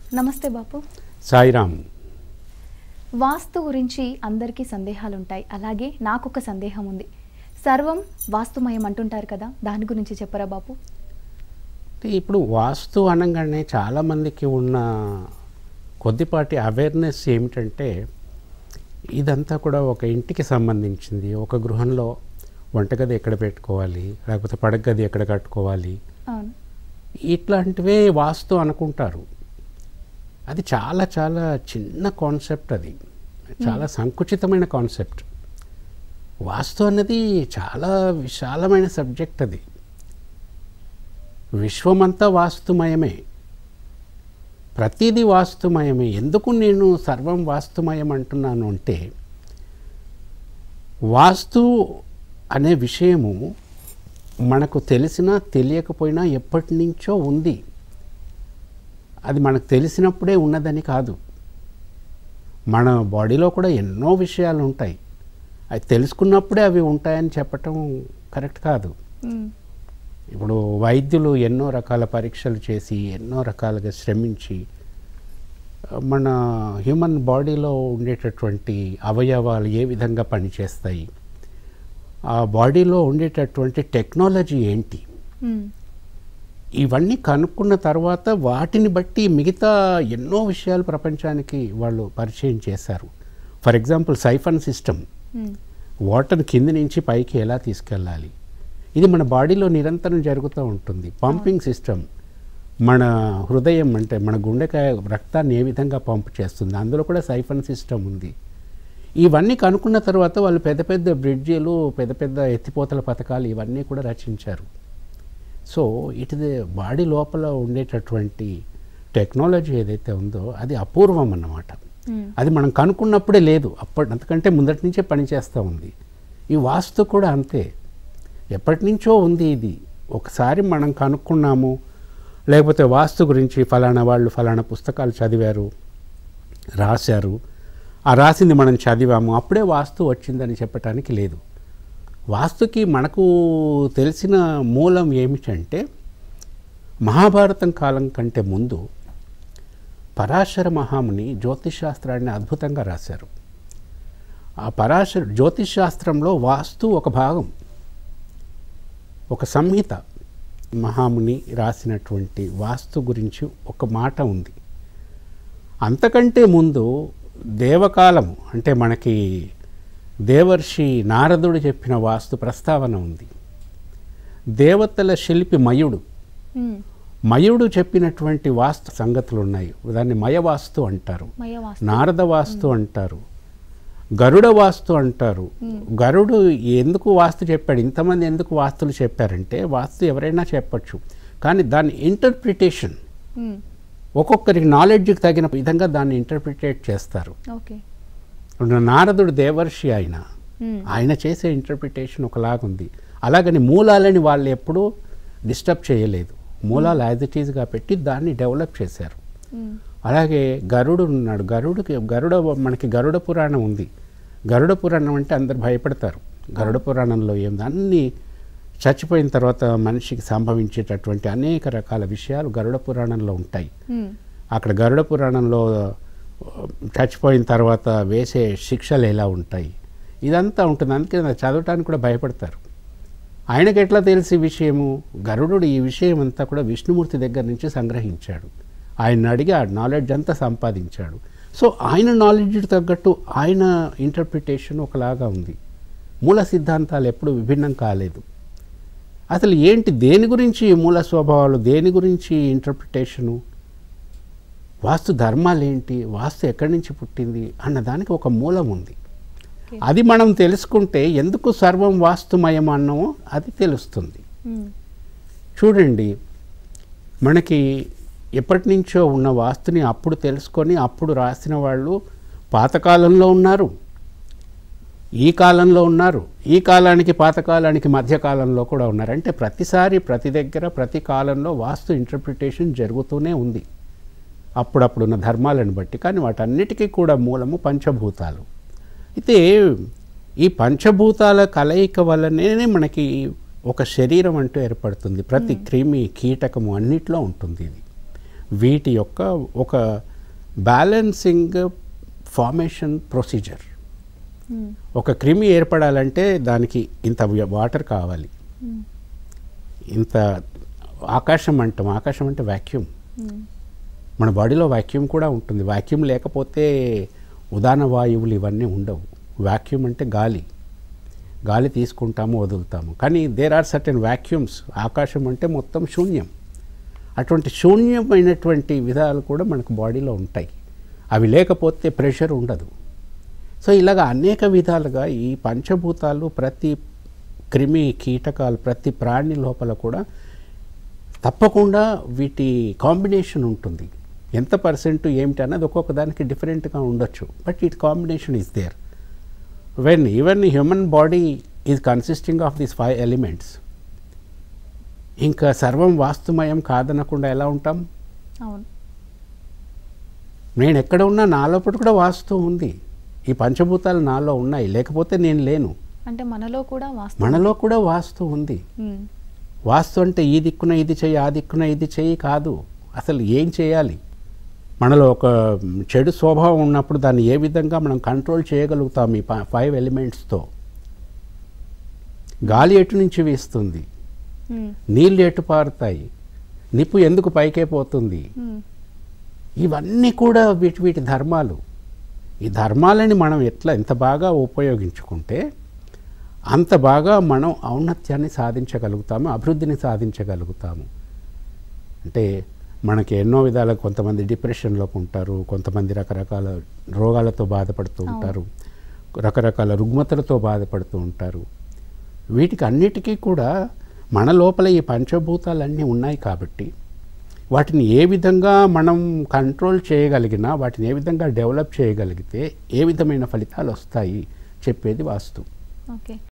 నమస్తే బాపు సాయిరామ్ వాస్తు గురించి అందరికీ సందేహాలు ఉంటాయి అలాగే నాకు ఒక సందేహం ఉంది సర్వం వాస్తుమయం అంటుంటారు కదా దాని గురించి చెప్పరా బాపు అంటే ఇప్పుడు వాస్తు అనగానే చాలామందికి ఉన్న కొద్దిపాటి అవేర్నెస్ ఏమిటంటే ఇదంతా కూడా ఒక ఇంటికి సంబంధించింది ఒక గృహంలో వంటగది ఎక్కడ పెట్టుకోవాలి లేకపోతే పడగది ఎక్కడ కట్టుకోవాలి అవును ఇట్లాంటివే వాస్తు అనుకుంటారు అది చాలా చాలా చిన్న కాన్సెప్ట్ అది చాలా సంకుచితమైన కాన్సెప్ట్ వాస్తు అన్నది చాలా విశాలమైన సబ్జెక్ట్ అది విశ్వమంతా వాస్తుమయమే ప్రతిదీ వాస్తుమయమే ఎందుకు నేను సర్వం వాస్తుమయం అంటున్నాను అంటే వాస్తు అనే విషయము మనకు తెలిసినా తెలియకపోయినా ఎప్పటి నుంచో ఉంది అది మనకు తెలిసినప్పుడే ఉన్నదని కాదు మన బాడీలో కూడా ఎన్నో విషయాలు ఉంటాయి అది తెలుసుకున్నప్పుడే అవి ఉంటాయని చెప్పటం కరెక్ట్ కాదు మ్మ్. ఇప్పుడు వైద్యులు ఎన్నో రకాల పరీక్షలు చేసి ఎన్నో రకాలుగా శ్రమించి మన హ్యూమన్ బాడీలో ఉండేటటువంటి అవయవాలు ఏ విధంగా పనిచేస్తాయి ఆ బాడీలో ఉండేటటువంటి టెక్నాలజీ ఏంటి మ్మ్. ఇవన్నీ కనుక్కున్న తర్వాత వాటిని బట్టి మిగతా ఎన్నో విషయాలు ప్రపంచానికి వాళ్ళు పరిచయం చేశారు for example siphon system hmm. Water కింది నుంచి పైకి ఎలా తీసుకెళ్ళాలి ఇది మన బాడీలో నిరంతరం జరుగుతూ ఉంటుంది పంపింగ్ సిస్టమ్ మన హృదయం అంటే మన గుండెకాయ రక్తాన్ని ఏ విధంగా పంప్ చేస్తుంది అందులో కూడా సైఫన్ సిస్టమ్ ఉంది ఇవన్నీ కనుక్కున్న తర్వాత వాళ్ళు పెద్ద పెద్ద బ్రిడ్జీలు పెద్ద పెద్ద ఎత్తిపోతల పథకాలు ఇవన్నీ కూడా రచించారు సో ఇట్ ది బాడీ లోపల ఉండేటటువంటి టెక్నాలజీ ఏదైతే ఉందో అది అపూర్వం అన్నమాట మ్మ్. అది మనం కనుక్కున్నప్పుడే లేదు అప్పటి అంతకంటే ముందటి నుంచే పనిచేస్తూ ఉంది ఈ వాస్తు కూడా అంతే ఎప్పటి నుంచో ఉంది ఇది ఒకసారి మనం కనుక్కున్నాము లేకపోతే వాస్తు గురించి ఫలానా వాళ్ళు ఫలానా పుస్తకాలు చదివారు రాశారు ఆ రాసింది మనం చదివాము అప్పుడే వాస్తు వచ్చిందని చెప్పటానికి లేదు వాస్తుకి మనకు తెలిసిన మూలం ఏమిటంటే మహాభారతం కాలం కంటే ముందు పరాశర మహాముని జ్యోతిష్ శాస్త్రాన్ని అద్భుతంగా రాశారు ఆ పరాశర జ్యోతిష్ శాస్త్రంలో వాస్తు ఒక భాగం ఒక సంహిత మహాముని రాసినటువంటి వాస్తు గురించి ఒక మాట ఉంది అంతకంటే ముందు దేవకాలము అంటే మనకి దేవర్షి నారదుడు చెప్పిన వాస్తు ప్రస్తావన ఉంది దేవతల శిల్పి మయుడు మ్మ్. మయుడు చెప్పినటువంటి వాస్తు సంగతులు ఉన్నాయి దాన్ని మయవాస్తు అంటారు మయ వాస్తు నారద వాస్తు అంటారు గరుడ వాస్తు అంటారు గరుడు ఎందుకు వాస్తు చెప్పాడు ఇంతమంది ఎందుకు వాస్తులు చెప్పారంటే వాస్తు ఎవరైనా చెప్పచ్చు కానీ దాని ఇంటర్ప్రిటేషన్ మ్మ్. ఒక్కొక్కరికి నాలెడ్జ్కి తగిన విధంగా దాన్ని ఇంటర్ప్రిటేట్ చేస్తారు ఓకే ఇప్పుడు నారదుడు దేవర్షి ఆయన మ్మ్. ఆయన చేసే ఇంటర్ప్రిటేషన్ ఒకలాగుంది అలాగని మూలాలని వాళ్ళు ఎప్పుడూ డిస్టర్బ్ చేయలేదు మూలాలు యాజ్ ఇట్ ఈజ్గా పెట్టి దాన్ని డెవలప్ చేశారు మ్మ్. అలాగే గరుడు ఉన్నాడు గరుడుకి గరుడ మనకి గరుడ పురాణం ఉంది గరుడ పురాణం అంటే అందరు భయపడతారు గరుడ పురాణంలో ఏముంది అన్ని చచ్చిపోయిన తర్వాత మనిషికి సంభవించేటటువంటి అనేక రకాల విషయాలు గరుడ పురాణంలో ఉంటాయి మ్మ్. అక్కడ గరుడ పురాణంలో ఆ, చచ్చిపోయిన తర్వాత వేసే శిక్షలు ఎలా ఉంటాయి ఇదంతా ఉంటుంది అందుకే నాకు చదవటానికి కూడా భయపడతారు ఆయనకి ఎట్లా తెలిసి విషయము గరుడు ఈ విషయం అంతా కూడా విష్ణుమూర్తి దగ్గర నుంచి సంగ్రహించాడు ఆయన అడిగి ఆ నాలెడ్జ్ అంతా సంపాదించాడు సో ఆయన నాలెడ్జ్ తగ్గట్టు ఆయన ఇంటర్ప్రిటేషన్ ఒకలాగా ఉంది మూల సిద్ధాంతాలు ఎప్పుడు విభిన్నం కాలేదు అసలు ఏంటి దేని గురించి ఈ మూల స్వభావాలు దేని గురించి ఇంటర్ప్రిటేషను వాస్తు ధర్మాలు ఏంటి వాస్తు ఎక్కడి నుంచి పుట్టింది అన్న దానికి ఒక మూలం ఉంది ఓకే. అది మనం తెలుసుకుంటే ఎందుకు సర్వం వాస్తుమయం అన్నమో అది తెలుస్తుంది మ్మ్. చూడండి మనకి ఎప్పటి నుంచో ఉన్న వాస్తుని అప్పుడు తెలుసుకొని అప్పుడు రాసిన వాళ్ళు పాతకాలంలో ఉన్నారు ఈ కాలంలో ఉన్నారు ఈ కాలానికి పాతకాలానికి మధ్యకాలంలో కూడా ఉన్నారు అంటే ప్రతిసారి ప్రతి దగ్గర ప్రతి కాలంలో వాస్తు ఇంటర్ప్రిటేషన్ జరుగుతూనే ఉంది అప్పుడప్పుడున్న ధర్మాలను బట్టి కానీ వాటన్నిటికీ కూడా మూలము పంచభూతాలు అయితే ఈ పంచభూతాల కలయిక వల్లనే మనకి ఒక శరీరం అంటూ ఏర్పడుతుంది ప్రతి క్రిమి కీటకము అన్నిట్లో ఉంటుంది ఇది వీటి యొక్క ఒక బ్యాలెన్సింగ్ ఫార్మేషన్ ప్రొసీజర్ మ్మ్. ఒక క్రిమి ఏర్పడాలంటే దానికి ఇంత వాటర్ కావాలి మ్మ్. ఇంత ఆకాశం అంటాం ఆకాశం అంటే వాక్యూమ్ మ్మ్. మన బాడీలో వాక్యూమ్ కూడా ఉంటుంది వాక్యూమ్ లేకపోతే ఉదాన వాయువులు ఇవన్నీ ఉండవు వాక్యూమ్ అంటే గాలి గాలి తీసుకుంటాము వదులుతాము కానీ దేర్ ఆర్ సర్టెన్ వాక్యూమ్స్ ఆకాశం అంటే మొత్తం శూన్యం అటువంటి శూన్యమైనటువంటి విధాలు కూడా మనకు బాడీలో ఉంటాయి అవి లేకపోతే ప్రెషర్ ఉండదు సో ఇలాగ అనేక విధాలుగా ఈ పంచభూతాలు ప్రతి క్రిమి కీటకాలు ప్రతి ప్రాణి లోపల కూడా తప్పకుండా వీటి కాంబినేషన్ ఉంటుంది ఎంత పర్సెంట్ ఏమిటి అన్నది ఒక్కొక్క దానికి డిఫరెంట్గా ఉండొచ్చు but it combination is there when even human body is consisting of these five elements ఇంకా సర్వం వాస్తుమయం కాదనకుండా ఎలా ఉంటాం అవును నేను ఎక్కడ ఉన్నా నా లోపల కూడా వాస్తు ఉంది ఈ పంచభూతాలు నాలో ఉన్నాయి లేకపోతే నేను లేను అంటే మనలో కూడా వాస్తవం మనలో కూడా వాస్తు ఉంది మ్మ్. వాస్తు అంటే ఈ దిక్కున ఇది చెయ్యి ఆ దిక్కున ఇది చెయ్యి కాదు అసలు ఏం చేయాలి మనలో ఒక చెడు స్వభావం ఉన్నప్పుడు దాన్ని ఏ విధంగా మనం కంట్రోల్ చేయగలుగుతాం ఈ ప- ఫైవ్ ఎలిమెంట్స్తో గాలి ఎటు నుంచి వీస్తుంది మ్మ్. నీళ్ళు ఎటు పారుతాయి నిప్పు ఎందుకు పైకే పోతుంది మ్మ్. ఇవన్నీ కూడా వీటి వీటి ధర్మాలు ఈ ధర్మాలని మనం ఎట్లా ఎంత బాగా ఉపయోగించుకుంటే అంత బాగా మనం ఔన్నత్యాన్ని సాధించగలుగుతాము అభివృద్ధిని సాధించగలుగుతాము అంటే మనకి ఎన్నో విధాల కొంతమంది డిప్రెషన్లోకి ఉంటారు కొంతమంది రకరకాల రోగాలతో బాధపడుతూ ఉంటారు రకరకాల రుగ్మతలతో బాధపడుతూ ఉంటారు వీటికి అన్నిటికీ కూడా మన లోపల ఈ పంచభూతాలన్నీ ఉన్నాయి కాబట్టి వాటిని ఏ విధంగా మనం కంట్రోల్ చేయగలిగినా వాటిని ఏ విధంగా డెవలప్ చేయగలిగితే ఏ విధమైన ఫలితాలు వస్తాయి చెప్పేది వాస్తు ఓకే